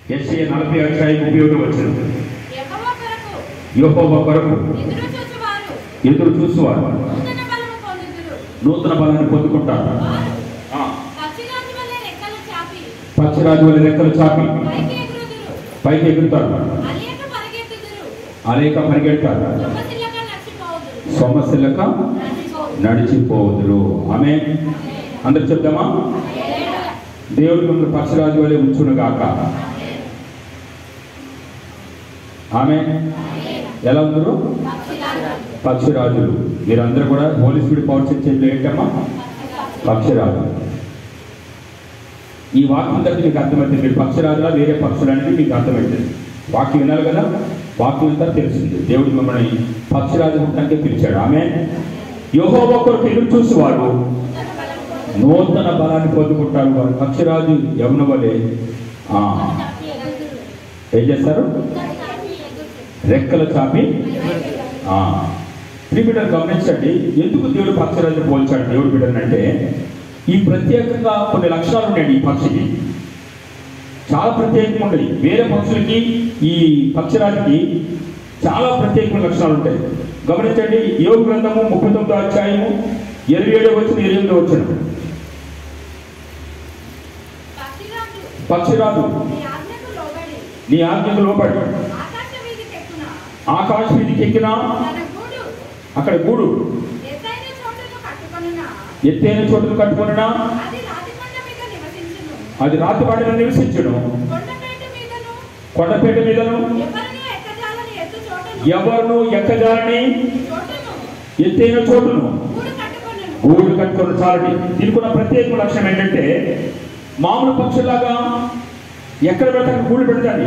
SA నలభై అధ్యాయం ముప్పై ఒకటి వచ్చిన యెహోవా కొరకు యోహోవ కొరకు ఎదురు చూచువారు ఎదురు చూసేవారు నూతన బలము పొందుదురు. నూతన బలాన్ని పొందుకుంటారు వారు ఆ, పక్షిరాజు వలె రెక్కలు చాపి పచ్చిరాజు వల్ల రెక్కలు చాపి పైకి ఎగురుదురు. పైకి ఎగురుతారు అలియక పరిగెత్తుదురు. అనేక పరిగెడతారు సొమ్మసిల్లక నడిచిపోవుదురు. సొమ్మసిల్లక నడిచిపోవుదురు. నడిచిపోదురు ఆమె అందరు చెప్దామా దేవుడు మిమ్మల్ని పక్షిరాజు వలె ఉంచును గాక ఆమె ఎలా ఉందరు పక్షిరాజు. పక్షిరాజులు మీరందరూ కూడా హోలీ స్పిరిట్ పవర్ చర్చలో ఏంటమ్మా పక్షిరాజు ఈ వాక్యం దగ్గర మీకు అర్థమవుతుంది మీరు పక్షిరాజులా వేరే పక్షులు అనేది మీకు అర్థమవుతుంది వాక్యం వినాలి కదా వాక్యం అంతా తెలిసింది దేవుడు మిమ్మల్ని పక్షిరాజు ఉండటానికి పిలిచాడు ఆమె యోహో కొరకు ఎదురు చూసి వారు నూతన బలాన్ని పొందుకుంటారు వారు పక్షిరాజు యమున వలె ఆ, ఎగురుదురు. ఏం చేస్తారు ఎగురుదురు. రెక్కలు చాపి ఆ, ప్రియ బిడ్డలు గమనించండి ఎందుకు దేవుడు పక్షిరాజు పోల్చాడు దేవుడు బిడ్డను అంటే ఈ ప్రత్యేకంగా కొన్ని లక్షణాలు ఉన్నాయండి ఈ పక్షికి చాలా ప్రత్యేకంగా ఉన్నాయి వేరే పక్షులకి ఈ పక్షిరాజుకి చాలా ప్రత్యేకమైన లక్షణాలు ఉంటాయి గమనించండి యోగ గ్రంథము ముప్పై తొమ్మిదో అధ్యాయము ఇరవై ఏడో వచ్చిన ఇరవై ఎనిమిదో వచ్చిన పక్షిరాజు పక్షిరాజు నీ ఆజ్ఞకు లోబడి నీ ఆజ్ఞకు లోపడి ఆకాశ వీధికెక్కున ఆకాశ వీధికి ఎక్కినా తన గూడు అక్కడ గూడు ఎత్తైన చోటును కట్టుకొనున ఎత్తైన చోటును కట్టుకున్నా అది రాతి కొండ మీద నివసించును అది రాతిపాటిలో నివసించును కొండపేట మీదను కొండపేట మీదను ఎవరిని ఎక్కజాలని ఎత్తు చోటును ఎవరును ఎక్కజాలని చోటును ఎత్తైన చోటును గూడు కట్టుకొనును గూడు కట్టుకున్న చాలని దీనికి ఉన్న ప్రత్యేక లక్ష్యం ఏంటంటే మామూలు పక్షులాగా ఎక్కడ పెడితే అక్కడ గూడు పెడతాది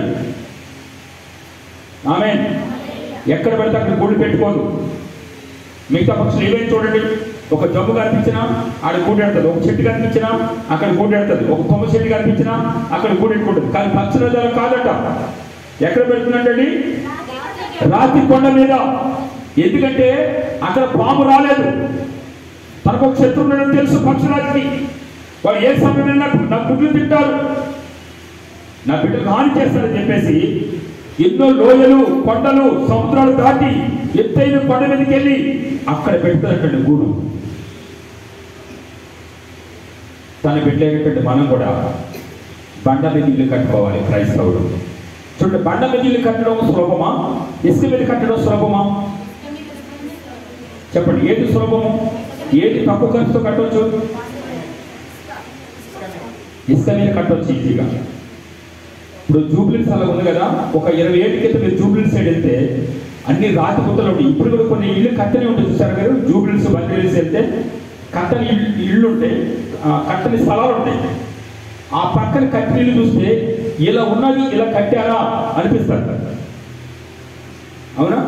ఆమె ఎక్కడ పెడితే అక్కడ గూడు పెట్టుకోదు మిగతా పక్షులు ఏవైనా చూడండి ఒక జమ్ము కనిపించినా ఆడ గూడు పెడుతుంది ఒక చెట్టు కనిపించినా అక్కడ గూడు పెడుతుంది ఒక కొమ్మ చెట్టు కనిపించినా అక్కడ గూడు పెట్టుకుంటుంది కానీ పక్షుల ద్వారా కాదట ఎక్కడ పెడుతుందండి రాతి కొండ మీద ఎందుకంటే అక్కడ పాము రాలేదు తనకు ఒక శత్రువు ఉన్నాడని తెలుసు పక్షురాజుకి వాడు ఏ సమయమైనా నా గుడ్లు తింటారు నా బిడ్డకు హాని చేస్తారని చెప్పేసి ఎన్నో లోయలు కొండలు సముద్రాలు దాటి ఎత్తైన కొండ మీదకి వెళ్ళి అక్కడ పెడతారంటండి గూడు తను పెట్టేటటువంటి మనం కూడా బండ మీద ఇల్లు కట్టుకోవాలి క్రైస్తవుడు చూడండి బండ మీద ఇల్లు కట్టడం సులభమా ఇసుక మీద కట్టడం సులభమా చెప్పండి ఏది సులభము ఏది తక్కువ ఖర్చుతో కట్టవచ్చు ఇసుక మీద కట్టవచ్చు ఈజీగా ఇప్పుడు జూబ్లీస్ అలా ఉంది కదా ఒక ఇరవై ఏళ్ళ క్రితం మీరు జూబ్లీస్ సైడ్ వెళ్తే అన్ని రాతి గుట్టలు ఉంటాయి ఇప్పుడు కూడా కొన్ని ఇల్లు కట్టని ఉంటాయి చూసారు గారు జూబ్లీస్ బండిల్స్ వెళ్తే కట్టని ఇల్లు ఇళ్ళు ఉంటాయి ఆ, కట్టని స్థలాలు ఉంటాయి ఆ పక్కన కట్టిన ఇల్లు చూస్తే ఇలా ఉన్నది ఇలా కట్టారా అనిపిస్తారు అవునా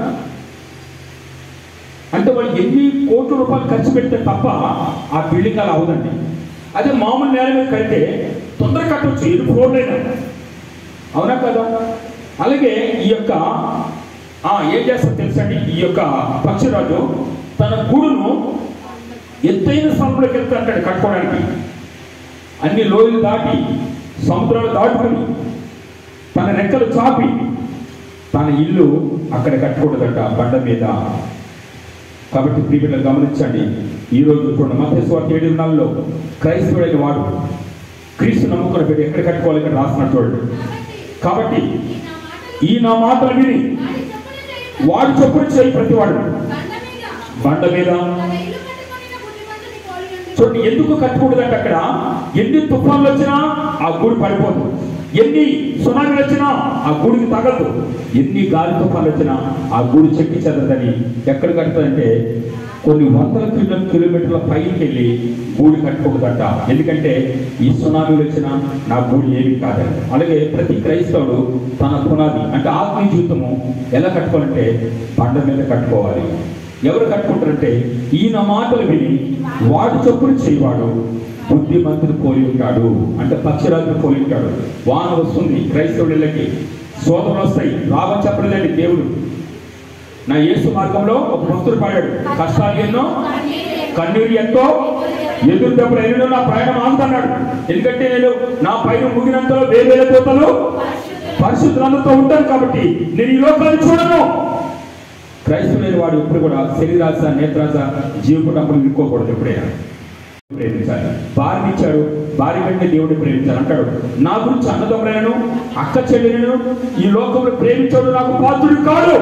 అంటే వాళ్ళు ఎన్ని కోట్ల రూపాయలు ఖర్చు పెడితే తప్ప ఆ బిల్డింగ్ అలా అవుదండి అదే మామూలు నేల మీద కడితే తొందర కట్టవచ్చు ఇది ఫ్లోర్ అయినా అవునా కదా అలాగే ఈ యొక్క ఆ, ఏం చేస్తారు తెలుసండి ఈ యొక్క పక్షిరాజు తన గూడును ఎత్తైన స్థలంలోకి వెళ్తాడు కట్టుకోవడానికి అన్ని లోయలు దాటి సముద్రాలు దాటుకుని తన రెక్కలు చాపి తన ఇల్లు అక్కడ కట్టుకూడదట బండ మీద కాబట్టి ప్రియులను గమనించండి ఈ రోజు చూడండి మధ్యస్వార్థ ఏడు నెలల్లో క్రైస్తవుడైన వాడు క్రీస్తు నమ్ముకున్న బిడ్డ ఎక్కడ కట్టుకోవాలి ఇక్కడ రాస్తున్నట్టు చూడండి కాబట్టి ఈ నా మాటలు ఈ నా మాటలు విని వాడి చెప్పులు వాడు చేయుట చెప్పుడు చేయి ప్రతి వాడు బండ మీద బండ మీద తన ఇల్లు కట్టుకొనిన బుద్ధిమంతుని పోలి ఉండును. చూడండి ఎందుకు కట్టకూడదంటే అక్కడ ఎన్ని తుఫాన్లు వచ్చినా ఆ గూడు పడిపోదు ఎన్ని సునామీలు వచ్చినా ఆ గూడికి తగలదు ఎన్ని గాలి తుఫాన్లు వచ్చినా ఆ గూడు చెక్కి చెదరదని ఎక్కడ కడుతుందంటే కొన్ని వందల కిలో కిలోమీటర్ల పైకి వెళ్ళి గూడు కట్టుకోకూడదంట ఎందుకంటే ఈ సునామీలు వచ్చినా నా గూడు ఏమి కాదని అలాగే ప్రతి క్రైస్తవుడు తన పునాది అంటే ఆత్మీయ జీవితము ఎలా కట్టుకోవాలంటే బండ మీద కట్టుకోవాలి ఎవరు కట్టుకుంటారంటే ఈయన మాటలు విని వాడు చొప్పులు చేయవాడు బుద్ధిమంతుడు పోలి ఉంటాడు అంటే పక్షిరాజును పోలి ఉంటాడు వాన వస్తుంది క్రైస్తవులకి సోదరులు వస్తాయి రావని చెప్పలేదండి దేవుడు నా యేసు మార్గంలో ఒక భక్తుడు పాడాడు కష్టాలు ఎన్నో కన్నీరు ఎంతో ఎదురు దెబ్బలు ఎన్నో నా ప్రయాణం ఆగుతున్నాడు ఎందుకంటే నేను నా పైన ముగినంతలో వేవేల తోటలు పరిశుద్ధులందరితో ఉంటాను కాబట్టి నేను ఈ లోకాన్ని చూడను క్రైస్తవులైన వాడు ఎప్పుడు కూడా శరీరాశ నేత్రాశ జీవకుటప్పుడు ఇరుక్కోకూడదు ఎప్పుడైనా ప్రేమించాలి భార్య ఇచ్చాడు భార్య కంటే దేవుడిని ప్రేమించాలి అంటాడు నా గురించి అన్నదమ్ములను అక్క చెల్లెలను ఈ లోకంలో ప్రేమించాడు నాకు పాత్రుడు కాడు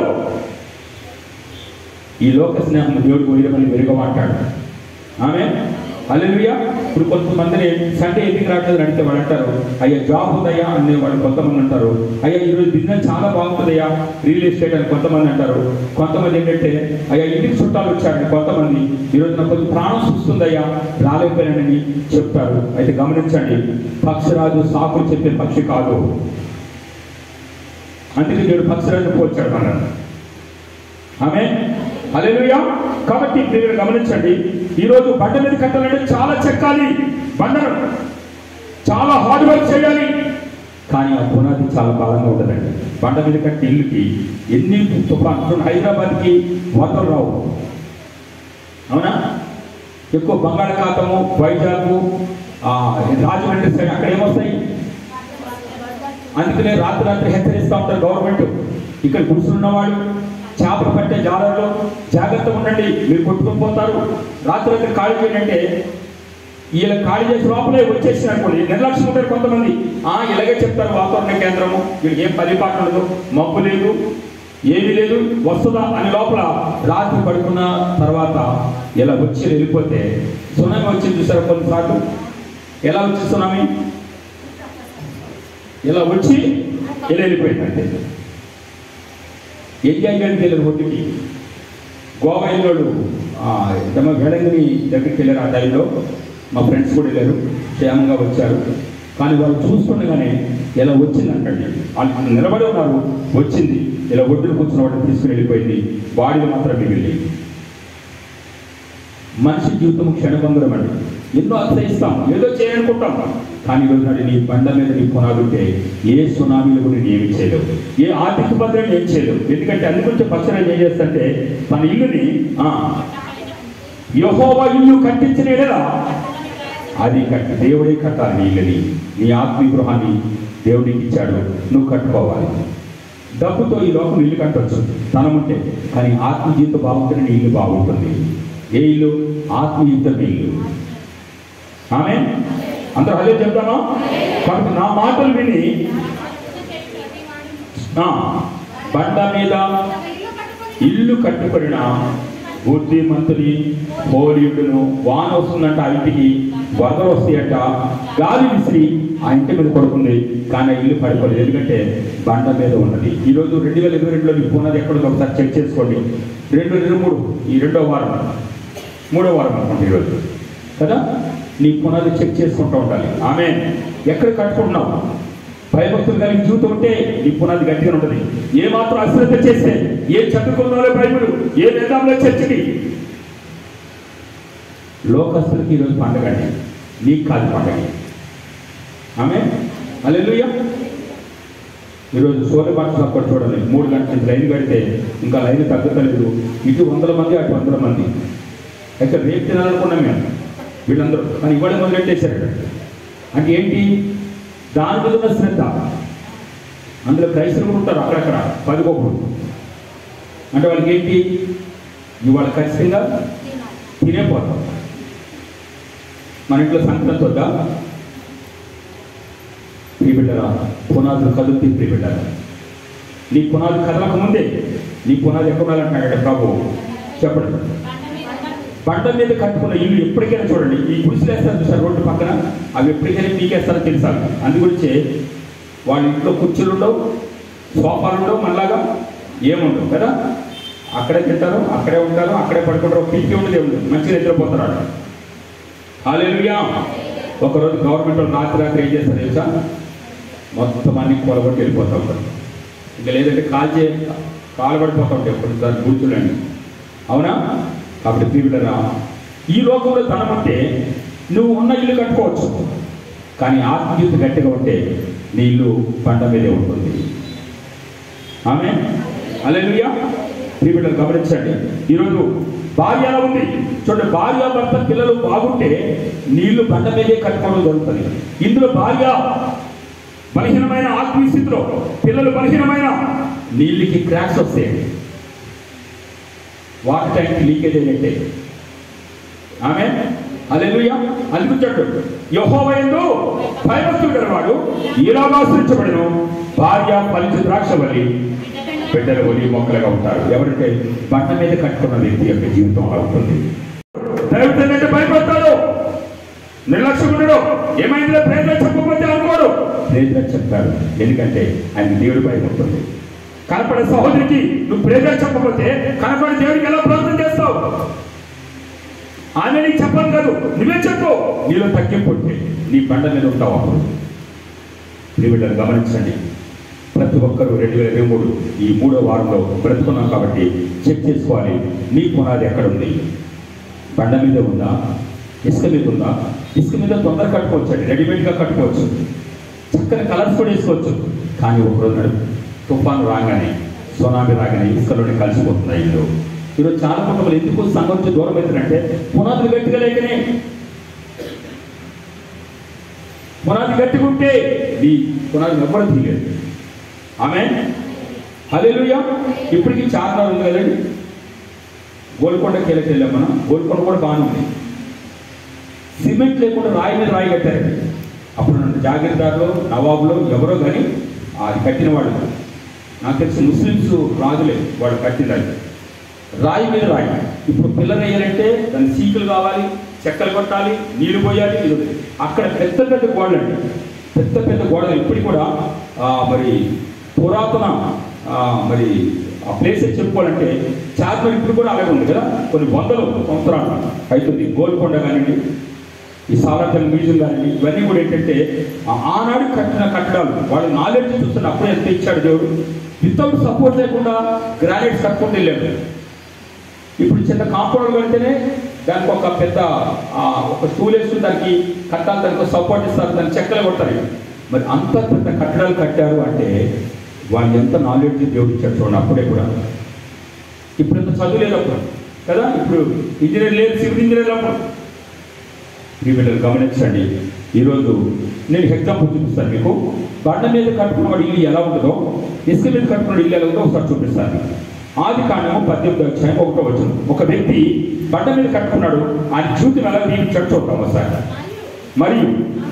ఈ లోక స్నేహం దేవుడికి వైరమని వెలుగమంటాడు ఆమె అల్లెలుయా ఇప్పుడు కొంతమందిని సండే ఎందుకు రావట్లేదు అంటే వాళ్ళు అంటారు అయ్యా జాబ్ ఉందయ్యా అని వాళ్ళు కొంతమంది అంటారు అయ్యా ఈరోజు బిజినెస్ చాలా బాగుంటుందయ్యా రియల్ ఎస్టేట్ అని కొంతమంది అంటారు కొంతమంది ఏంటంటే అయ్యా ఇంటికి చుట్టాలు వచ్చారని కొంతమంది ఈరోజు నాకు కొంచెం ప్రాణం చూస్తుందయ్యా రాలేకపోయానని చెప్తారు అయితే గమనించండి పక్షిరాజు సాకులు చెప్పే పక్షి కాదు అందుకే దేవుడు పక్షిరాజు పోల్చాడు మనల్ని ఆమె హల్లెలూయా కాబట్టి మీరు గమనించండి ఈరోజు బండ మీద కట్టాలంటే చాలా చెక్కాలి బండను చాలా హార్డ్ వర్క్ చేయాలి కానీ ఆ పునాది చాలా బలంగా ఉంటుందండి బండ మీద కట్టి ఇల్లుకి ఎన్ని తుఫాన్ హైదరాబాద్కి వరదలు రావు అవునా ఎక్కువ బంగాళాఖాతము వైజాగ్ ఆ, రాజమండ్రి సైడ్ అక్కడ ఏమొస్తాయి అందుకనే రాత్రి రాత్రి హెచ్చరిస్తూ ఉంటారు గవర్నమెంట్ ఇక్కడ కూర్చున్నవాడు చేపలు పట్టే జాలర్లో జాగ్రత్తగా ఉండండి మీరు కొట్టుకుని పోతారు రాత్రి రాత్రి ఖాళీ చేయండి అంటే వీళ్ళ ఖాళీ చేసి లోపలే వచ్చేసిన అనుకోండి నిర్లక్ష్యం ఉంటారు కొంతమంది ఆ ఇలాగే చెప్తారు వాతావరణ కేంద్రము వీళ్ళకి ఏం పరిపాలన ఉండదు మబ్బు లేదు ఏమీ లేదు వస్తుందా అని లోపల రాత్రి పడుకున్న తర్వాత ఇలా వచ్చి వెళ్ళిపోతే సునామీ వచ్చింది చూసారు కొన్నిసార్లు ఎలా వచ్చింది సునామీ ఇలా వచ్చి ఇలా వెళ్ళిపోయిందంటే ఎంజాయ్ చేయడానికి వెళ్ళారు ఒడ్డుకి గోవా వెళ్ళాడు తమ వేడంగిని దగ్గరికి వెళ్ళారు ఆ టైంలో మా ఫ్రెండ్స్ కూడా వెళ్ళారు క్షేమంగా వచ్చారు కానీ వాళ్ళు చూస్తుండగానే ఇలా వచ్చిందంటండి వాళ్ళు నిలబడి ఉన్నారు వచ్చింది ఇలా ఒడ్డును కూర్చున్న వాడిని తీసుకుని వెళ్ళిపోయింది బాడీలో మాత్రం మిగిలింది మనిషి జీవితం క్షణభంగురం అండి ఎన్నో ఆశ్రయిస్తాం ఏదో చేయాలనుకుంటాం కానీ ఈరోజు నాడు నీ బండ మీద నీ పునాదుంటే ఏ సునామీలు కూడా నేను ఏమి చేయలేవు ఏ ఆర్థిక భద్రత ఏం చేయలేవు ఎందుకంటే అన్ని గురించి పచ్చడి ఏం చేస్తుంటే తన ఇల్లుని ఆ, యెహోవా ఇల్లు కట్టించిన ఎడల అది కట్టి దేవుడే కట్టాలి నీ ఇల్లుని నీ ఆత్మీయ గృహాన్ని దేవుడికి ఇచ్చాడు నువ్వు కట్టుకోవాలి డబ్బుతో ఈ లోకం ఇల్లు కట్టవచ్చు ధనం ఉంటే కానీ ఆత్మ జీవితం బాగుంటేనే నీ ఇల్లు బాగుంటుంది ఏ ఇల్లు ఆత్మీయుద్ధం ఇల్లు ఆమె అందరూ అదే చెప్తామా కాబట్టి నా మాటలు విని ఆ, బండ మీద ఇల్లు కట్టుకొనిన బుద్ధిమంతుని హోలీయుడును వాన వస్తుందంట ఆ ఇంటికి వరదలు వస్తాయంట గాలి విసిరి ఆ ఇంటి మీద పడుకుంది కానీ ఆ ఇల్లు పడిపోలేదు ఎందుకంటే బండ మీద ఉన్నది ఈరోజు రెండు వేల ఇరవై రెండులో నీ పునాది ఎక్కడుందో ఒకసారి చెక్ చేసుకోండి రెండు ఇరవై మూడు ఈ రెండో వారం మూడో వారం అనుకుంటా ఈరోజు కదా నీ పునాది చెక్ చేసుకుంటూ ఉండాలి ఆమె ఎక్కడ కట్టుకుంటున్నావు భయభక్తులు కలిగి జీవితం ఉంటే నీ పునాది గట్టిగా ఉంటుంది ఏ మాత్రం అశ్రద్ధ చేస్తే ఏ చదువుకున్నారో బైబిల్ ఏ వేదంలో చర్చకి లోకస్తులకి ఈరోజు పండగ అండి నీకు కాదు పండగ ఆమె అల్లెలుయ్య ఈరోజు సోల బాట అక్కడ చూడండి మూడు గంటల నుంచి లైన్ కడితే ఇంకా లైన్ తగ్గలేదు ఇటు వందల మంది అటు వందల మంది అయితే రేపు తినాలనుకున్నాం మేము వీళ్ళందరూ కానీ ఇవ్వడం మొదలెట్టేశారు అంటే ఏంటి దాని మీద ఉన్న శ్రద్ధ అందులో క్రైస్తవులు కూడా ఉంటారు అక్కడక్కడ పదికొకరు అంటే వాళ్ళకి ఏంటి ఇవాళ ఖచ్చితంగా తినేపోతాం మన ఇంట్లో సంక్రాంతి వద్దా ప్రియబిడ్డరా పునాదులు కదులుతీ ప్రియబిడ్డరా నీ పునాది కదలక ముందే నీ పునాది ఎక్కడ ఉండాలంటున్నాడు ప్రభు చెప్పండి బండ మీద కట్టుకున్న ఇల్లు ఎప్పటికైనా చూడండి ఈ గుడిసెలు వేస్తారు చూసారు రోడ్డు పక్కన అవి ఎప్పటికైనా పీకేస్తారో తెలుసా అందు గురించే వాళ్ళ ఇంట్లో కుర్చీలు ఉండవు సోఫాలు ఉండవు మనలాగా ఏముండవు కదా అక్కడే తింటారు అక్కడే ఉంటారు అక్కడే పడుకుంటారు పీకే ఉండదు ఏముండదు మంచిగా నిద్రపోతారు అక్కడ హాలేలుయా ఒకరోజు గవర్నమెంట్ వాళ్ళు రాత్రి రాత్రి ఏం చేస్తారు తెలుసా మొత్తం అన్ని కొలగొట్టి వెళ్ళిపోతూ ఉంటారు ఇంకా లేదంటే కాల్ చే కాలు పడిపోతూ ఉంటాయి ఎప్పుడు దాని గుర్తులండి అవునా కాబట్టి ప్రియులరా ఈ లోకంలో ధనం ఉంటే నువ్వు ఉన్న ఇల్లు కట్టుకోవచ్చు కానీ ఆత్మీయత గట్టిగా ఉంటే నీ ఇల్లు బండ మీదే ఉంటుంది ఆమె అలెలుయా ప్రియులను గమనించండి ఈరోజు భార్య ఎలా ఉంది చూడండి భార్య భర్త పిల్లలు బాగుంటే నీళ్లు బండ మీదే కట్టుకోవడం జరుగుతుంది ఇందులో భార్య బలహీనమైన ఆత్మీయ స్థితిలో పిల్లలు బలహీన నీళ్ళకి క్రాక్స్ వస్తాయండి వాటర్ ట్యాంక్ లీకేజ్ అయినట్టే ఆమె అలెలుయ అందుకుంటాడు యహోవయందు భయభక్తుడు వాడు ఈలాగా ఆశ్రయించబడను భార్య ఫలిత ద్రాక్ష వల్లి బిడ్డల ఒలి మొక్కలుగా ఉంటారు ఎవరంటే బండ మీద కట్టుకున్న వ్యక్తి యొక్క జీవితం అలా ఉంటుంది దైవతంటే భయపడతాడు నిర్లక్ష్యం ఉండడు ఏమైందో ప్రేమ చెప్పకపోతే అనుకోడు ప్రేమ చెప్తాడు ఎందుకంటే ఆయన దేవుడి భయం ఉంటుంది కనపడే సహోదరికి నువ్వు ప్రేమ చెప్పకపోతే కనపడే దేవుడికి ఎలా ప్రార్థన చేస్తావు ఆమె నీకు చెప్పాలి కాదు నువ్వే చెప్పు నీలో తగ్గింపు ఉంటే నీ బండ మీద ఉంటావు అప్పుడు ప్రియులను గమనించండి ప్రతి ఒక్కరూ రెండు వేల ఇరవై మూడు ఈ మూడో వారంలో బ్రతుకున్నాం కాబట్టి చెక్ చేసుకోవాలి నీ పునాది ఎక్కడ ఉంది బండ మీద ఉందా ఇసుక మీద ఉందా ఇసుక మీద తొందర కట్టుకోవచ్చు అండి రెడీమేడ్గా కట్టుకోవచ్చు చక్కని కలర్స్ కూడా వేసుకోవచ్చు కానీ ఒకరోజు తుఫాను రాగానే సునామీ రాగానే ఇసుకలోనే కలిసిపోతున్నాయి ఇల్లు ఈరోజు చాలా కుటుంబాలు ఎందుకు సంఘం నుంచి దూరం అవుతుందంటే పునాదులు గట్టిగా లేకనే పునాది గట్టిగా ఉంటే నీ పునాది ఎవ్వరు తీయలేదు ఆమె హల్లెలూయా ఇప్పటికి చార్మినార్ ఉంది కదండి గోల్కొండకి వెళ్ళకి వెళ్ళాం మనం గోల్కొండ కూడా బాగానే ఉంది సిమెంట్ లేకుండా రాయి మీద రాయి కట్టారండి అప్పుడు నన్ను జాగీర్దార్లో నవాబులో ఎవరో కానీ అది కట్టిన వాళ్ళు నాకు తెలిసి ముస్లిమ్స్ రాజులే వాళ్ళు కట్టినది రాయి మీద రాయి ఇప్పుడు పిల్లలు వేయాలంటే దాని సీకులు కావాలి చెక్కలు కొట్టాలి నీళ్లు పోయాలి ఇది ఉంది. అక్కడ పెద్ద పెద్ద గోడలు అండి పెద్ద పెద్ద గోడలు ఇప్పటికి కూడా ఆ, మరి పురాతన ఆ, మరి ఆ ప్లేస్ చెప్పుకోవాలంటే చార్మినార్ ఇప్పుడు కూడా అలాగే ఉంది కదా కొన్ని వందల సంవత్సరాలు అవుతుంది గోల్కొండ కానివ్వండి ఈ సాలార్జంగ్ మ్యూజియం కానీ ఇవన్నీ కూడా ఏంటంటే ఆ- ఆనాడు కట్టిన కట్టడాలు వాళ్ళ నాలెడ్జ్ చూస్తున్న అప్పుడే ఎంత ఇచ్చాడు దేవుడు వితౌట్ సపోర్ట్ లేకుండా గ్రానైట్స్ కట్టుకుంటూ వెళ్ళాడు ఇప్పుడు చిన్న కాంపౌండ్ కడితేనే దానికి ఒక పెద్ద ఆ, ఒక స్టూల్ వేసుకుని దానికి కట్టాలి దానికి ఒక సపోర్ట్ ఇస్తారు దానికి చెక్కలు కొడతారు మరి అంత పెద్ద కట్టడాలు కట్టారు అంటే వాళ్ళు ఎంత నాలెడ్జ్ దేవుడు ఇచ్చాడు చూడండి అప్పుడే కూడా ఇప్పుడు ఎంత చదువు లేదు అప్పుడు కదా ఇప్పుడు ఇంజనీర్ లేదు సివిల్ ఇంజనీర్ అప్పుడు ఈ బిడ్డలు గమనించండి ఈరోజు నేను ఎగ్జాంపుల్ చూపిస్తాను మీకు బండ మీద కట్టుకున్న ఇల్లు ఎలా ఉంటుందో ఇసుక మీద కట్టుకున్న ఇల్లు ఎలా ఉందో ఒకసారి చూపిస్తాను ఆది కాండము పద్దెనిమిది అధ్యాయం ఒకటో వచ్చిన ఒక వ్యక్తి బండ మీద కట్టుకున్నాడు ఆయన జీవితం ఎలా జీవించాడు చూద్దాం ఒకసారి మరియు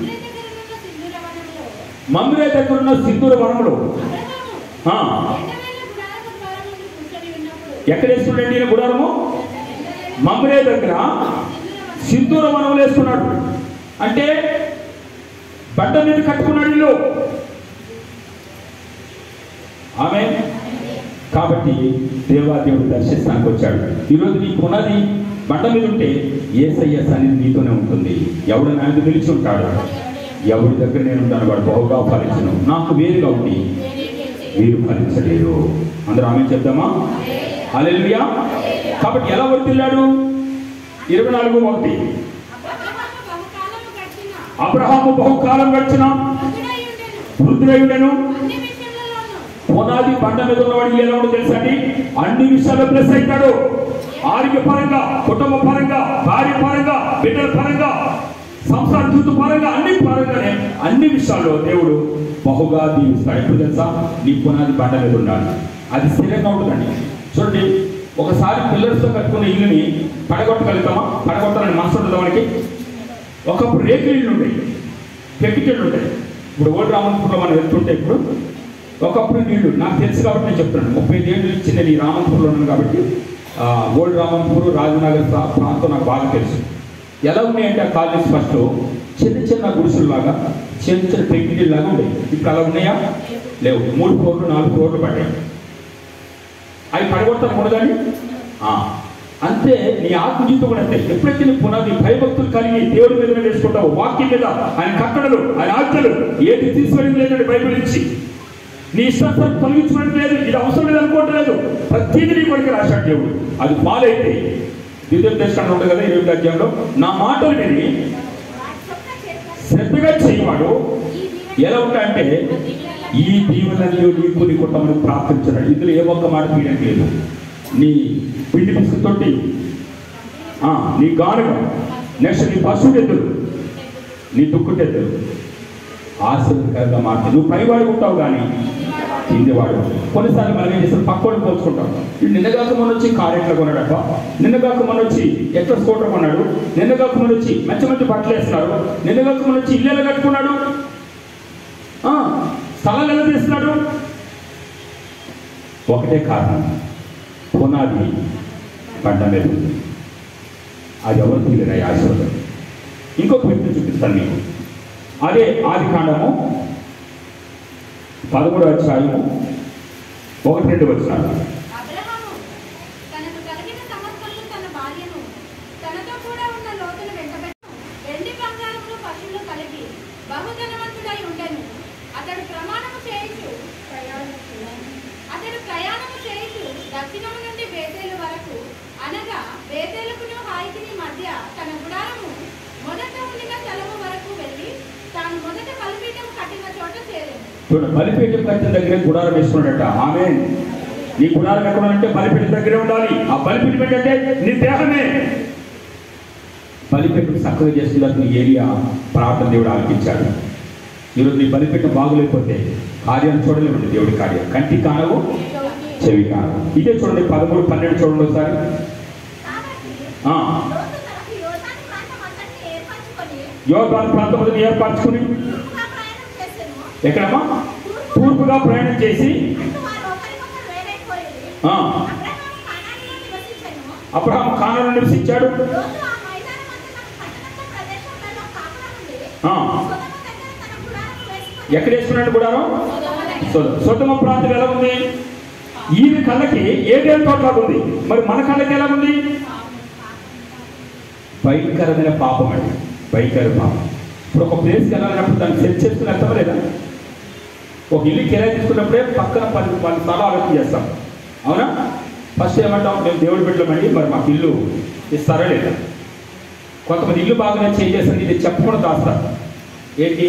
మరియు అమరే దగ్గర ఉన్న సింధూర వనంలో మమ్రే దగ్గర ఉన్న సింధూర వనంలో అబ్రహాము ఆ, ఎండవేళ గుడారపు ద్వారం నుండి కూర్చొని ఉన్నప్పుడు ఎక్కడ వేసుకున్నాడు ఈయన గుడారము ఎండవేళ మమ్రే దగ్గర సింధూర వనంలో వేసుకున్నాడు అంటే బండ మీద కట్టుకున్నాడు ఇల్లు ఆమె కాబట్టి దేవాదేవుడు దర్శిస్తానికి వచ్చాడు ఈరోజు నీ పునాది బండ మీద ఉంటే ఏసయ్య సన్నిధి నీతోనే ఉంటుంది ఎవడు నాకు నిలిచి ఉంటాడు ఎవరి దగ్గర నేను ఉంటాను వాడు బహుగా ఫలించను నాకు వేరుగా ఉండి వీరు ఫలించలేరు అందరూ ఆమె చెప్దామా అలెలుయా కాబట్టి ఎలా వర్తిల్లాడు ఇరవై నాలుగు ఒకటి అబ్రహాము బహుకాలము గడిచిన అబ్రహాము బహుకాలం గడిచిన వృద్ధుడై ఉండెను. వృద్ధుడైండెను అన్ని విషయములలోనూ పునాది బండ మీద ఉన్నవాడికి ఎలా ఉండదు తెలుసా అండి అన్ని విషయాల్లో ప్లస్ అవుతాడు ఆరోగ్య పరంగా కుటుంబ పరంగా భార్య పరంగా బిడ్డల పరంగా సంసార జీవిత పరంగా అన్ని పరంగానే అన్ని విషయాల్లో దేవుడు బహుగా దీవిస్తాడు ఎప్పుడు తెలుసా నీ పునాది బండ మీద ఉండాలి అది స్థిరంగా ఉంటుందండి చూడండి ఒకసారి పిల్లర్స్తో కట్టుకున్న ఇల్లుని పడగొట్టగలుగుతామా పడగొట్టాలని మనసు ఉంటుంది మనకి ఒకప్పుడు రేకులు ఇల్లు ఉండేవి పెట్టుకెళ్ళు ఉంటాయి ఇప్పుడు ఓల్డ్ రామంతపూర్లో మనం వెళ్తుంటే ఇప్పుడు ఒకప్పుడు నీళ్లు నాకు తెలుసు కాబట్టి నేను చెప్తున్నాను ముప్పై ఐదు ఏళ్ళు ఇచ్చి నేను ఈ రామంతపూర్లో ఉన్నాను కాబట్టి ఆ, ఓల్డ్ రామంతపూర్ రాజనగర్ ప్రా- ప్రాంతం నాకు బాగా తెలుసు ఎలా ఉన్నాయంటే ఆ కాలేజ్ ఫస్ట్ చిన్న చిన్న గుడిసెల్లాగా చిన్న చిన్న పెంకిటీలు లాగా ఉండేవి ఇప్పుడు అలా ఉన్నాయా లేవు మూడు ఫ్లోర్లు నాలుగు ఫ్లోర్లు పడ్డాయి అవి పడగొడతాను ఉండదండి ఆ, అంతే నీ ఆత్మ జీవితం కూడా అంతే ఎప్పుడైతే నీ పునాది భయభక్తులు కలిగి దేవుడి మీద వేసుకుంటావు వాక్యం మీద ఆయన కట్టడలు ఆయన ఆజ్ఞలు ఏది తీసుకెళ్ళి లేదండి బైబిల్ ఇచ్చి నీ ఇష్టాన్ని తొలగించడం లేదు ఇది అవసరం లేదు అనుకోవట్లేదు ప్రతిదీ నీ కొడుకు రాశాడు దేవుడు అది ఫాలో అయితే ద్వితీయ దర్శనం ఉంటుంది కదా ఇరవై అధ్యాయంలో నా మాటలు విని వాటి చొక్క చేత శ్రద్ధగా చేయవాడు ఈ దీవెన ఎలా ఉంటాయంటే ఈ దీవెనలు నీకు నీ కుటుంబం ప్రార్థించడం ఇందులో ఏ ఒక్క మాట తీయడం లేదు నీ పిండి పిసుకుతోటి ఆ, నీ గానుగ నెక్స్ట్ నీ పశువుటెద్దులు నీ దుక్కుటెద్దులు ఆశీర్వదకరంగా మారుతుంది నువ్వు పైవాడు ఉంటావు కానీ కిందివాడు కొన్నిసార్లు మనం ఏం చేస్తాం పక్కోడు పోల్చుకుంటాం ఇప్పుడు నిన్నగాక మొన్న వచ్చి కారు ఎట్లా కొన్నాడప్ప నిన్నగాక మొన్న వచ్చి ఎట్లా స్కూటర్ కొన్నాడు నిన్నగాక మొన్న వచ్చి మంచి మంచి బట్టలు వేస్తున్నారు నిన్నగాక మొన్న వచ్చి ఇల్లు ఎలా కట్టుకున్నాడు ఆ, స్థలాలు ఎలా తీస్తున్నాడు ఒకటే కారణం పునాది పంట మీద ఉంది అది ఎవరు తీరిన ఆశీర్వదం ఇంకొక వ్యక్తి చూపిస్తాను నీకు అదే ఆది కాండము పదమూడు అధ్యాయము ఒకటి రెండు వచ్చినాడు అబ్రహాము తనకు కలిగిన సమస్తములు తన భార్యను తనతో కూడా ఉన్న లోతును వెంటబెట్టు వెండి బంగారములు పశువులు కలిగి బహుధనవంతుడై ఉండెను అతడు ప్రమాణము చేయించు అతడు ప్రయాణము చేయించు దక్షిణము నుండి బేతేలు వరకు అనగా బేతేలుకును హాయికిని మధ్య తన గుడారము మొదట ఉండిన స్థలము వరకు వెళ్ళి తాను మొదట బలిపీఠం కట్టిన చోట చేరింది చూడండి బలిపీఠం కట్టిన దగ్గరే గుడారం వేసుకున్నాడట ఆమె నీ గుడారం ఎక్కడ అంటే బలిపీఠం దగ్గరే ఉండాలి ఆ బలిపీఠం ఏంటంటే నీ దేహమే బలిపీఠం చక్కగా చేస్తున్నట్టు ఏరియా ప్రార్థన దేవుడు ఆలకించాడు ఈరోజు నీ బలిపీఠం బాగులేకపోతే కార్యం చూడలేమండి దేవుడి కార్యం కంటి కానవు చెవి కానవు ఇదే చూడండి పదమూడు పన్నెండు చూడండి ఒకసారి కాబట్టి ఆ, లోతు తనకు యోర్దాను ప్రాంతం అంతటిని ఏర్పరచుకొని యోగాను ప్రాంతం ఏర్పరచుకుని తూర్పుగా ప్రయాణం చేసెను. ఎక్కడమ్మా తూర్పుగా ప్రయాణం చేసి అంటూ వారు ఒకరికొకరు వేరైపోయేది. ఆ, అబ్రహాము కానానులో నివసించెను. అబ్రహాం కానాను నివసించాడు లోతు ఆ మైదానమందు తన పట్టణంలో ప్రదేశములలో కాపురముండి, ఆ, సొదొమ దగ్గర తన గుడారము వేసుకొని ఎక్కడ వేసుకున్నాడు గుడారం సొదొమ దగ్గర. సో- సొంతమ ప్రాంతం ఎలా ఉంది ఈయన కళ్ళకి ఏడేళ్ళ తోటలాగా ఉంది మరి మన కళ్ళకి ఎలా ఉంది భయంకరమైన పాపం అండి భయంకర పాపం ఇప్పుడు ఒక ప్లేస్కి వెళ్ళాలన్నప్పుడు దాన్ని సెట్ చేసుకుని వెళ్తామా లేదా ఒక ఇల్లు కిరాయి తీసుకున్నప్పుడే పక్కన పది పది స్థలాలు ఆలోచన చేస్తాం అవునా ఫస్ట్ ఏమంటాం మేము దేవుడి పెట్టలేమండి మరి మాకు ఇల్లు ఇస్తారా లేదా కొంతమంది ఇల్లు బాగానే చేంజ్ చేస్తుంది ఇది చెప్పకుండా దాస్తారు ఏంటి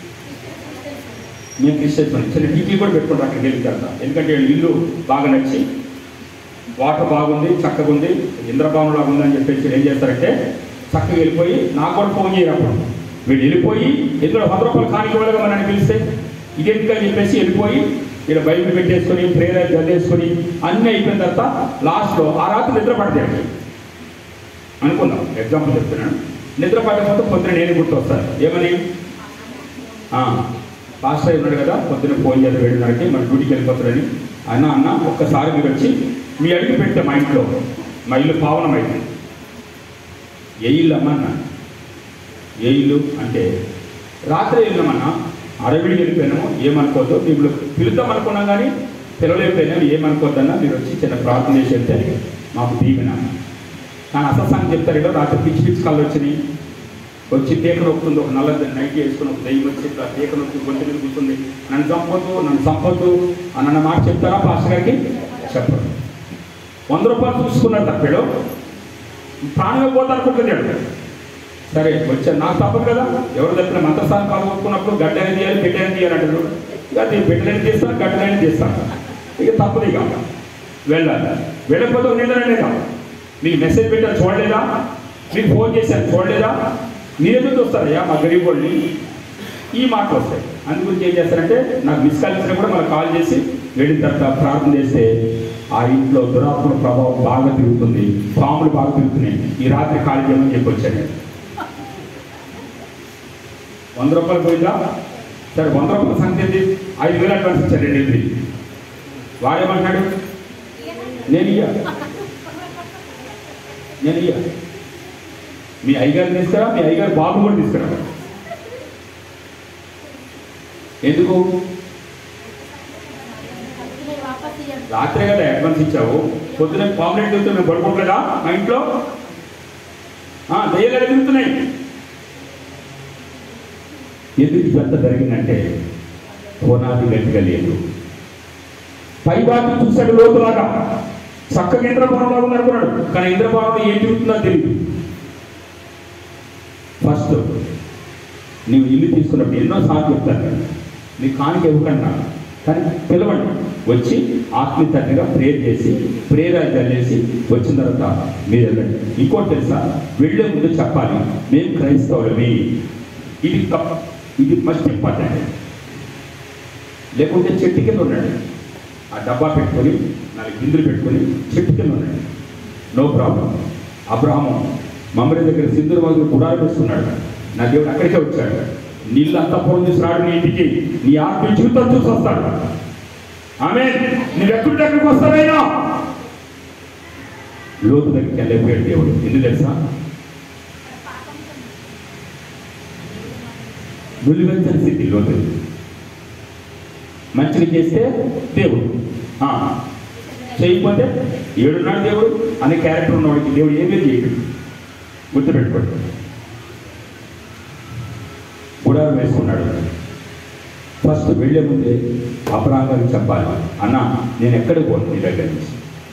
మేము క్రిస్టియన్స్ అని చిన్న టీవీ కూడా పెట్టుకుంటాం అక్కడికి వెళ్ళిన తర్వాత ఎందుకంటే వీళ్ళ ఇల్లు బాగా నచ్చి వాటర్ బాగుంది చక్కగా ఉంది ఇంద్రభవనం లాగా ఉంది అని చెప్పేసి ఏం చేస్తారంటే చక్కగా వెళ్ళిపోయి నాకు కూడా ఫోన్ చేయనప్పుడు వీళ్ళు వెళ్ళిపోయి ఎందులో వంద రూపాయలు కానికి వెళ్ళగా నన్ను పిలిస్తే ఇది ఎందుకని చెప్పేసి వెళ్ళిపోయి ఇక్కడ బైబిల్ పెట్టేసుకొని ప్రేయర్ చదివేసుకొని అన్నీ అయిపోయిన తర్వాత లాస్ట్లో ఆ రాత్రి నిద్ర పడతాడు అనుకుందాం ఎగ్జాంపుల్ చెప్తున్నాను నిద్ర పడకపోతే పొద్దున నేను గుర్తు వస్తాను ఏమని ఆ, పాస్టర్ అయి ఉన్నాడు కదా పొద్దున ఫోన్ చేసి వెళ్ళడానికి మన డ్యూటీకి వెళ్ళిపోతాడని అన్న అన్న ఒక్కసారి మీరు వచ్చి మీ అడిగి పెట్టే మా ఇంట్లో మా ఇల్లు పావనం అయింది ఏ ఇల్లు అమ్మన్నా ఏ ఇల్లు అంటే రాత్రి వెళ్ళామన్నా అడవిడికి వెళ్ళిపోయినాము ఏమనుకోవద్దు ఇప్పుడు పిలుద్దాం అనుకున్నాం కానీ పిలవలేకపోయినాం ఏమనుకోవద్దన్నా మీరు వచ్చి చిన్న ప్రార్థన చేసి వెళ్తే మాకు దీవెన కానీ అసలు సంగతి చెప్తారు ఏదో రాత్రి పిచ్చి పిచ్చి కళ్ళు వచ్చినాయి వచ్చి పీక నొక్కుతుంది ఒక నల్ల నైట్ వేసుకుని ఒక దయ్యం వచ్చి ఇట్లా పీక నొక్కి గొంతు మీద కూర్చుంది నన్ను చంపొద్దు నన్ను చంపొద్దు అన్న మాట చెప్తారా పాస్టర్ గారికి చెప్పరు వంద రూపాయలు చూసుకున్నాడు తప్పాడు ప్రాణంగా పోతానుకుంటున్నాడు సరే వచ్చాను నాకు తప్పదు కదా ఎవరు తప్పిన మంత్రస్థానం పాల్గొనుకున్నప్పుడు గడ్డని తీయాలి బిడ్డని తీయాలి అంటారు ఇక అది బిడ్డని తీస్తాను గడ్డని తీస్తాను ఇక తప్పదు ఇక వెళ్ళాలి వెళ్ళకపోతే ఒక నిద్రనే కాదు మీకు మెసేజ్ పెట్టారు చూడలేదా మీకు ఫోన్ చేశారు చూడలేదా మీరెందుకు చూస్తారయ్యా మా గరీబ్ వాళ్ళని ఈ మాటలు వస్తాయి అందుగురించి ఏం చేస్తారంటే నాకు మిస్ కాల్ ఇచ్చినా కూడా మనకు కాల్ చేసి వెళ్ళిన తర్వాత ప్రార్థన చేస్తే ఆ ఇంట్లో దురాత్మ ప్రభావం బాగా తిరుగుతుంది పాములు బాగా తిరుగుతున్నాయి ఈ రాత్రి ఖాళీ చేయమని చెప్పి వచ్చాను నేను. వంద రూపాయలు పోయిందా సరే వంద రూపాయల సంఖ్య ఏంటి ఐదు వేలు అడ్వాన్స్ ఇచ్చారు రెండు వెళ్ళి వాడేమంటాడు నేను ఇయ్య నేను ఇయ్య మీ అయ్యగారిని తీసుకురా మీ అయ్యగారు బాబు కూడా తీసుకురా ఎందుకు వాపస్ ఇయ్యండి. రాత్రే కదా అడ్వాన్స్ ఇచ్చావు పొద్దున పాంప్లెట్ చూస్తే మేము పడుకోవట్లేదా మా ఇంట్లో ఆ, దయ్యాలు తిరుగుతున్నాయి ఎందుకు ఇదంతా జరిగిందంటే పునాది గట్టిగా లేదు పై భాగం చూశాడు లోతులాగా చక్కగా ఇంద్రభవనంలో ఉంది అనుకున్నాడు కానీ ఇంద్రభవనంలో ఏం తిరుగుతుందో తెలియదు ఫస్ట్ నీవు ఇల్లు తీసుకున్నప్పుడు ఎన్నో సార్లు చెప్తాను నేను. నీ కానుక ఇవ్వకుండా కానీ పిలవండి వచ్చి ఆత్మీయ తండ్రిగా ప్రేర్ చేసి ప్రేరాలు చల్లేసి వచ్చిన తర్వాత మీరు వెళ్ళండి ఇంకోటి తెలుసా వెళ్ళే ముందు చెప్పాలి మేము క్రైస్తవులమే ఇది తప్ప ఇది మస్ట్ ఇంపార్టెంట్ లేకుంటే చెట్టు కింద ఉన్నాడు ఆ డబ్బా పెట్టుకొని నాలుగు గిందులు పెట్టుకొని చెట్టు కింద ఉన్నాడు నో ప్రాబ్లం అబ్రహము మమ్మరి దగ్గర సింధురు మొదలు గుడాలు వేస్తున్నాడు నా దేవుడు అక్కడికే వచ్చాడు నీళ్ళు అంతా పూర్వం తీసుకురాడు నీ ఇంటికి నీ ఆత్మ జీవితం చూసి వస్తాడు ఆమె నువ్వెక్కడి దగ్గరికి వస్తావైనా లోతు దగ్గరికి వెళ్ళిపోయాడు దేవుడు ఎందుకు తెలుసా నులివెంచని స్థితి లోతు మంచిగా చేస్తే దేవుడు ఆ, చేయకపోతే ఏడున్నాడు దేవుడు అనే క్యారెక్టర్ ఉన్నవాడికి దేవుడు ఏమీ చేయడు గుర్తుపెట్టుకోండి గుడారం వేసుకున్నాడు ఫస్ట్ వెళ్ళే ముందే అబ్రహాం గారికి చెప్పాలి అన్న నేను ఎక్కడికి పోను నీ దగ్గర నుంచి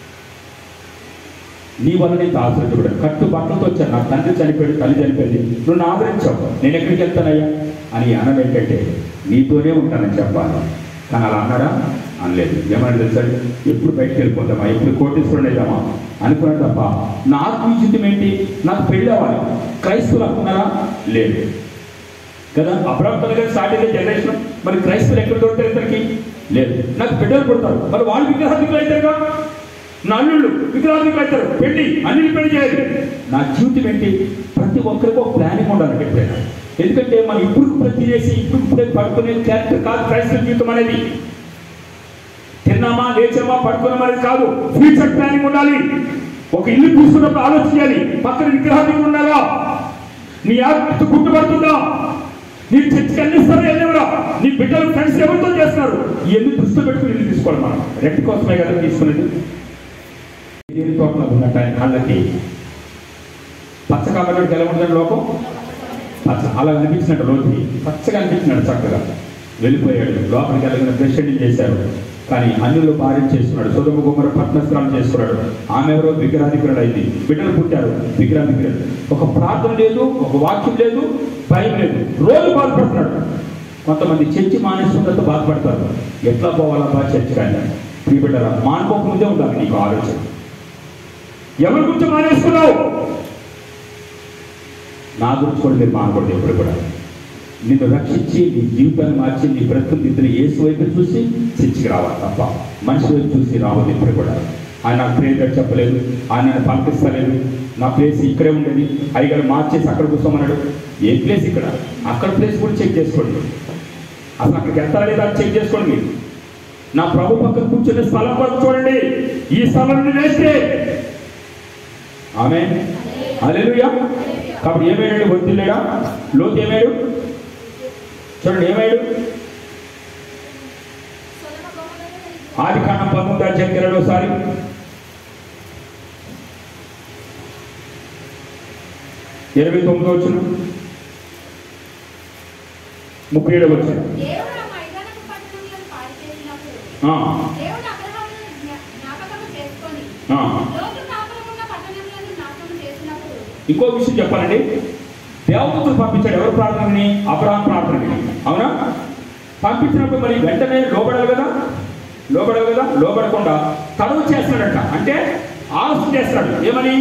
నీ వల్ల నేను ఆశ్రయించబడ కట్టు బట్టలతో వచ్చాను నా తండ్రి చనిపోయాడు తల్లి చనిపోయింది నువ్వు నా ఆదరించావు నేను ఎక్కడికి వెళ్తానయ్యా అని అనడం ఏంటంటే నీతోనే ఉంటానని చెప్పాలి కానీ అలా అన్నారా అనలేదు ఏమని తెలుసా ఎప్పుడు బయటకు వెళ్ళిపోతామా ఎప్పుడు కోటేశ్వరుడు వెళ్దామా అనుకున్నాడు తప్ప నా ఆత్మీయ జీవితం ఏంటి నాకు పెళ్ళి అవ్వాలి క్రైస్తవులు అనుకున్నారా లేదు కదా అబ్రాహ్మణులు గారు స్టార్ట్ అయితే జనరేషన్ మరి క్రైస్తవులు ఎక్కడ దొరుకుతారు ఇతనికి లేదు నాకు బిడ్డలు పుడతారు మరి వాళ్ళు విగ్రహాధికులు అవుతారుగా నా అల్లుళ్ళు విగ్రహాధికులు అవుతారు పెళ్లి అన్ని పెళ్లి చేయాలి నా జీవితం ఏంటి ప్రతి ఒక్కరికి ఒక ప్లానింగ్ ఉండాలి ఎప్పుడైనా ఎందుకంటే మనం ఇప్పుడు ప్రతి చేసి ఇప్పుడు ఇప్పుడే పడుకునే క్యారెక్టర్ కాదు క్రైస్తవ జీవితం అనేది తిన్నామా లేచామా పడుకున్నామా అనేది కాదు ఫ్యూచర్ ప్లానింగ్ ఉండాలి ఒక ఇల్లు తీసుకున్నప్పుడు ఆలోచించాలి పక్కన విగ్రహాధికులు ఉన్నారా నీ ఆత్మ గుర్తుపడుతుందా నీ చర్చకి అందిస్తారా వెళ్ళేవరా నీ బిడ్డలు ఫ్రెండ్స్ ఎవరితో చేస్తున్నారు ఇవన్నీ దృష్టి పెట్టుకుని ఇల్లు తీసుకోవాలి మనం రెడ్ కోసమే కదా తీసుకునేది దేని తోటలో ఉన్నట్టు ఆయన కళ్ళకి పచ్చ కాబట్టి ఎలా ఉంటుంది లోకం పచ్చ అలా అనిపించినట్టు రోజుకి పచ్చగా అనిపించినాడు చక్కగా వెళ్ళిపోయాడు లోపలికి వెళ్ళగిన ప్రెసిడెంట్ చేశారు కానీ అన్యులు భార్య చేసుకున్నాడు సుధమ గుమ్మర పట్నస్త్రాలు చేసుకున్నాడు ఆమె ఎవరో విగ్రహాధికురాలు అయింది బిడ్డలు పుట్టారు విగ్రహాధికురాలు ఒక ప్రార్థన లేదు ఒక వాక్యం లేదు భయం లేదు రోజు బాధపడుతున్నాడు కొంతమంది చర్చి మానేసుకున్నట్టు బాధపడతారు ఎట్లా పోవాలా బా చర్చి కానీ మీ బిడ్డరా మానుకోక ముందే ఉండాలి నీకు ఆలోచన ఎవరి గురించి మానేసుకున్నావు నా గురించి కూడా మీరు మానకూడదు ఎప్పుడు కూడా నిన్ను రక్షించి నీ జీవితాన్ని మార్చి నీ బ్రతుకు దిద్దుని ఏసు వైపు చూసి చర్చికి రావాలి తప్ప మనిషి వైపు చూసి రావద్దు ఎప్పుడు కూడా ఆయన నాకు ప్రేయర్ చెప్పలేదు ఆయన నన్ను పంపిస్తలేదు నా ప్లేస్ ఇక్కడే ఉండేది అయ్యగారు మార్చేసి అక్కడ కూర్చోమన్నాడు ఏ ప్లేస్ ఇక్కడ అక్కడ ప్లేస్ కూడా చెక్ చేసుకోండి అసలు అక్కడికి వెళ్తారా లేదా అని చెక్ చేసుకోండి మీరు నా ప్రభు పక్కన కూర్చునే స్థలం కొరకు చూడండి ఈ స్థలం నుండి వేస్తే ఆమె అలెలుయా కాబట్టి ఏమయ్యాడు వద్దులేడా లోతు ఏమయ్యాడు చూడండి ఏమయ్యాడు ఆది కాండం పంతొమ్మిది అధ్యాయం ఇరవైసారి ఇరవై తొమ్మిది వచ్చిన ముప్పై ఏడు వచ్చిన దేవుడు ఆ మైదానపు పట్టణములను పాడు చేసినప్పుడు దేవుడు అబ్రహామును జ్ఞా- జ్ఞాపకము చేసుకొని లోతు కాపురమున్న పట్టణములను నాశనం చేసినప్పుడు ఇంకో విషయం చెప్పాలండి దేవదూతలు పంపించాడు ఎవరు ప్రార్థనని అబ్రహాం ప్రార్థనని అవునా పంపించినప్పుడు మరి వెంటనే లోబడాలి కదా లోబడాలి కదా లోబడకుండా తడవు చేస్తున్నాడట అంటే ఆలోచన చేస్తున్నాడు ఏమని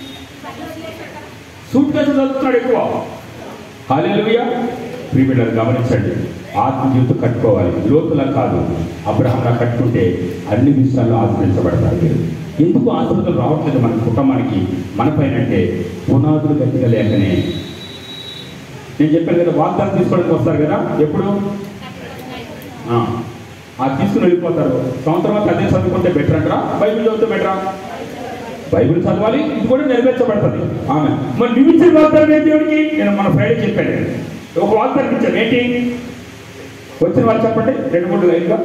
సూట్ కేసు చదువుతున్నాడు ఎక్కువ హాలేలుయ ప్రియమిళ్ళని గమనించండి ఆత్మ జీవితం కట్టుకోవాలి లోతులా కాదు అబ్రహంలా కట్టుకుంటే అన్ని విషయాల్లో ఆశ్రయించబడతారు మీరు ఎందుకు ఆశ్రతులు రావట్లేదు మన కుటుంబానికి మన పైన అంటే పునాదులు గట్టిగా లేకనే నేను చెప్పాను కదా వాగ్దానం తీసుకోవడానికి వస్తారు కదా ఎప్పుడు ఆ, ఆ తీసుకుని వెళ్ళిపోతారు సంవత్సరం అంతా అదే చదువుకుంటే బెటర్ అంటారా బైబిల్ చదివితే బెటరా బైబిల్ చదవాలి ఇది కూడా నెరవేర్చబడుతుంది ఆమె మరి నువ్వు ఇచ్చిన వాగ్దానం ఏంటి దేవుడికి నేను మన ఫ్రైడే చెప్పాను ఒక వాగ్దానం ఇచ్చాను ఏంటి వచ్చిన వాళ్ళు చెప్పండి రెండు మూడు లైన్గా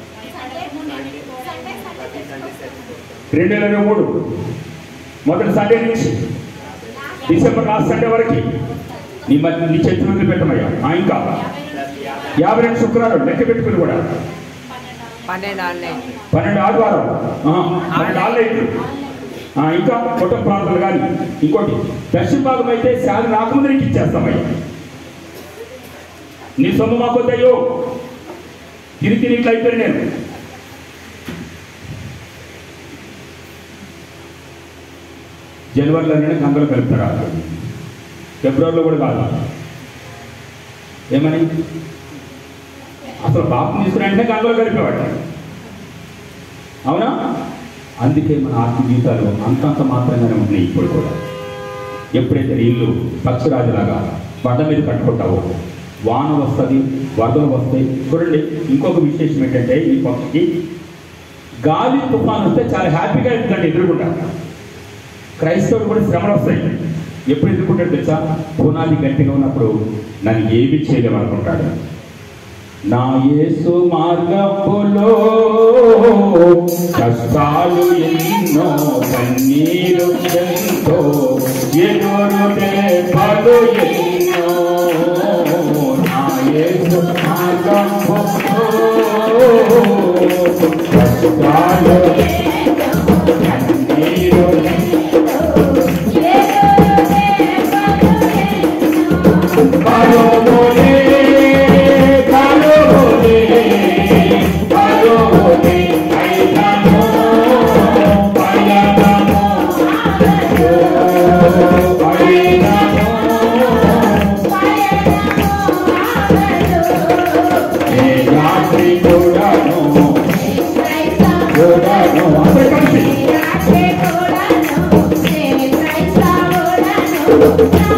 రెండు వేల ఇరవై మూడు మొదటి సండే నుంచి డిసెంబర్ లాస్ట్ సండే వరకు నీ మధ్య నీ చేతి నుండి పెట్టమయ్యా ఆ, ఇంకా యాభై రెండు శుక్రవారం లెక్క పెట్టుకుని కూడా పన్నెండు ఆన్లైన్ పన్నెండు ఆదివారం ఆహా, పన్నెండు ఆన్లైన్ ఆ, ఇంకా కుటుంబ ప్రాంతాలు కానీ ఇంకోటి దక్షిణ భాగం అయితే శాలి రాకముందు నీకు ఇచ్చేస్తామయ్యా నీ సొమ్ము మాకొద్దయ్యో తిరిగి తిరిగి ఇట్లా అయిపోయాను నేను జనవరిలోనే గంగలు కలుపుతారా ఫిబ్రవరిలో కూడా కాదు ఏమని అసలు బాబు తీసుకుని వెంటనే గంగలో గడిపేవాడు అవునా అందుకే మన ఆత్మ జీవితాలు అంతంత మాత్రంగానే ఉన్నాయి ఇప్పుడు కూడా ఎప్పుడైతే నీళ్ళు పక్షిరాజులాగా బండ మీద కట్టుకుంటావో వాన వస్తుంది వరదలు వస్తాయి చూడండి ఇంకొక విశేషం ఏంటంటే ఈ పక్షికి గాలి తుఫాన్ వస్తే చాలా హ్యాపీగా ఎందుకంటే ఎదుర్కొంటారు క్రైస్తవుడు కూడా శ్రమలు వస్తాయి ఎప్పుడు ఎదుర్కొంటాడు తెలుసా పునాది గట్టిగా ఉన్నప్పుడు నన్ను ఏమి చేయలేము అనుకుంటాడు నా యేసు మార్గములో కష్టాలు ఎన్నో కన్నీరు ఎంతో ఎదురుడే పలు ఎన్నో నా యేసు మార్గములో కష్టాలు కన్నీరు పలుములే పలుములే పలుములే అయినను పయనము అయినను ఏ రాత్రి కూడాను కూడాను అందరూ కలిసి కూడా